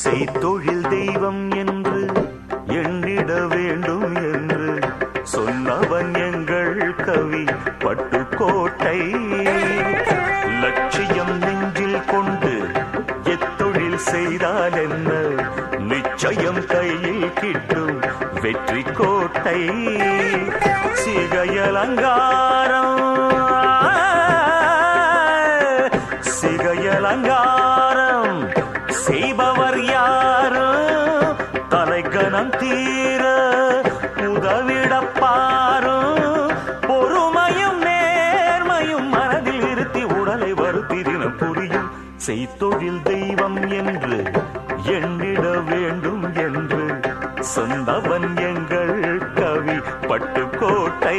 செய்தொழில் தெய்வம் என்று எண்ணிட வேண்டும் என்று சொன்னவன் எங்கள் கவி பட்டுக்கோட்டை லட்சியம் நெஞ்சில் கொண்டு எத்தொழில் செய்தால் என்ன நிச்சயம் கையில் கிட்டும் வெற்றி கோட்டை சிகையலங்காரம் சிகையலங்காரம் செய்பவர் யாரும் தலைக்கணம் தீர உதவிடப்பாரும் பொறுமையும் நேர்மையும் மனதில் இருத்தி உடலை வருத்தி தினம் புரியும் செய்தொழில் தெய்வம் என்று எண்ணிட வேண்டும் என்று சொந்தவன் எங்கள் கவி பட்டுக்கோட்டை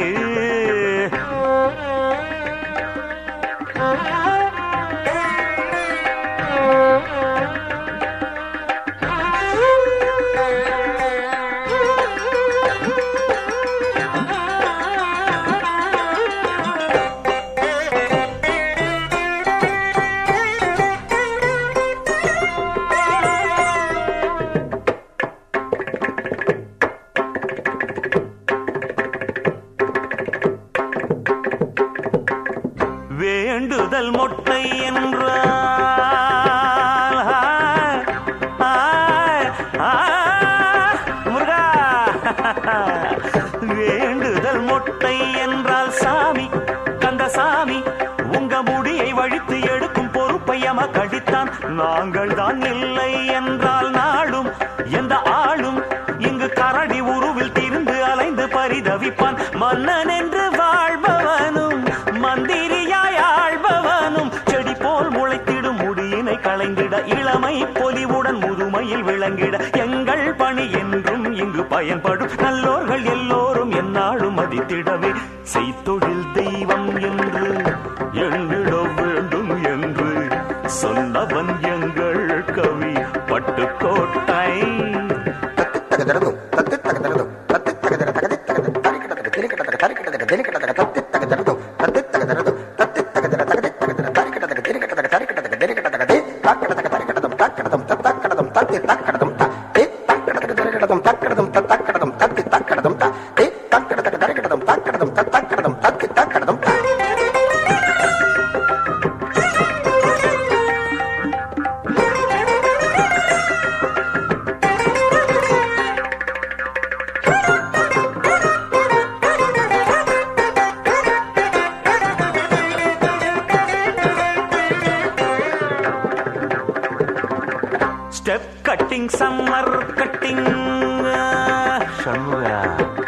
வேண்டுதல் மொட்டை என்றால் ஆய், ஆய், முருகா வேண்டுதல் மொட்டை என்றால் சாமி கந்தசாமி உங்க முடியை வழித்து எடுக்கும் பொறுப்பை கடித்தான் நாங்கள் தான் இல்லை என்றால் நாளும் எந்த ஆளும் இங்கு கரடி உருவில் திரிந்து அலைந்து பரிதவிப்பான் மன்னன் என்று வாழ்பவனும் மந்திரியாய் ஆள்பவனும் செடி போல் முளைத்திடும் முடியினை களைந்திட இளமை பொலிவுடன் முதுமையில் விளங்கிட எங்கள் பணி என்றும் இங்கு பயன்படும் நல்லோர்கள் எல்லோரும் எந்நாளும் மதித்திடவே செய்தொழில் தெய்வம் என்று எண்ணிட வேண்டும் என்று சொன்னவன் எங்கள் கவி பட்டுக்கோட்டை தகதரதும் தத்து தகதரதும் தத்து தகதர தகதி தகத தரிக்கிடதக திரிக்கிடதக தரிக்கிடதக திரிக்கிடதக தத்து தகதரதும் தத்து தகதரதும் தத்து தகதர தகதி தகதர தரிக்கிடதக திரிக்கிடதக தரிக்கிடதக திரிக்கிடதக தி தாக்கிடதக தரிக்கிடதம் தாக்கிடதம் தத்தாக்கிடதம் தத்தி தாக்கிடதம் த தி தாக்கிடதக திரிக்கிடதம் தாக்கிடதம் தத்தாக்கிடதம் தத்தி தாக்கிடதம் த தி தாக்கிடதக தரிக்கிடதம் தாக்கிடதம் தத்தாக்கிடதம் தத்தி தாக்கிடதம் the step cutting summer cutting Shanmuga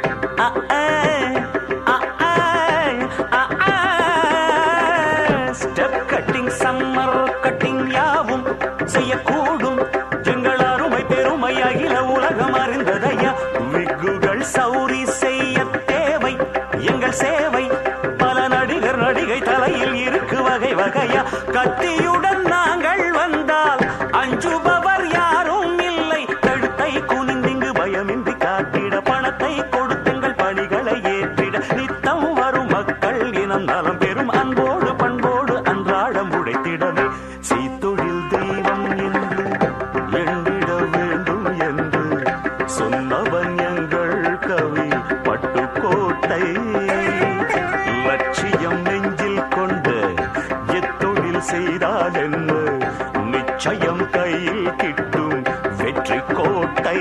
step cutting summer cutting யாவும் செய்யக்கூடும் எங்கள் அருமை பெருமை அகில உலகம் அறிந்ததையா விக்குகள் சௌரி செய்ய தேவை எங்கள் சேவை பல நடிகர் நடிகை தலையில் இருக்கு வகை வகையா கத்தியுடன் நாங்கள் வந்தால் அஞ்சுபவர் யாரும் இல்லை கழுத்தை குனிந்திங்கு பயமின்றி காட்டிட பணத்தை கொடுத்தங்கள் பணிகளை ஏற்றிட நித்தம் வரும் மக்கள் இனம் நலம் பெறும் அன்போடு பண்போடு அன்றாடம் உடைத்திடவே செய்தொழில் தெய்வம் என்று எண்ணிட வேண்டும் என்று சொன்னவன் எங்கள் கவி பட்டுக்கோட்டை லட்சியம் நெஞ்சில் கொண்டு எத்தொழில் செய்தால் என்ன நிச்சயம் கையில் கிட்டும் வெற்றி கோட்டை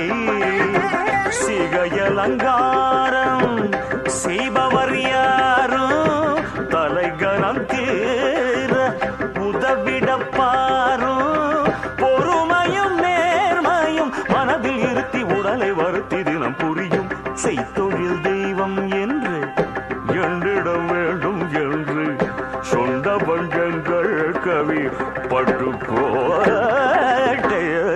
சிகையலங்காரம் செய்பவர் யாரும் தலைகணம் தீர உதவிட பாரும் பொறுமையும் நேர்மையும் மனதில் இருத்தி உடலை வருத்தி தினம் புரியும் செய்தொழில் தெய்வம் என்று எண்ணிட வேண்டும் என்று சொந்த பஞ்சங்கள் கவி பட்டு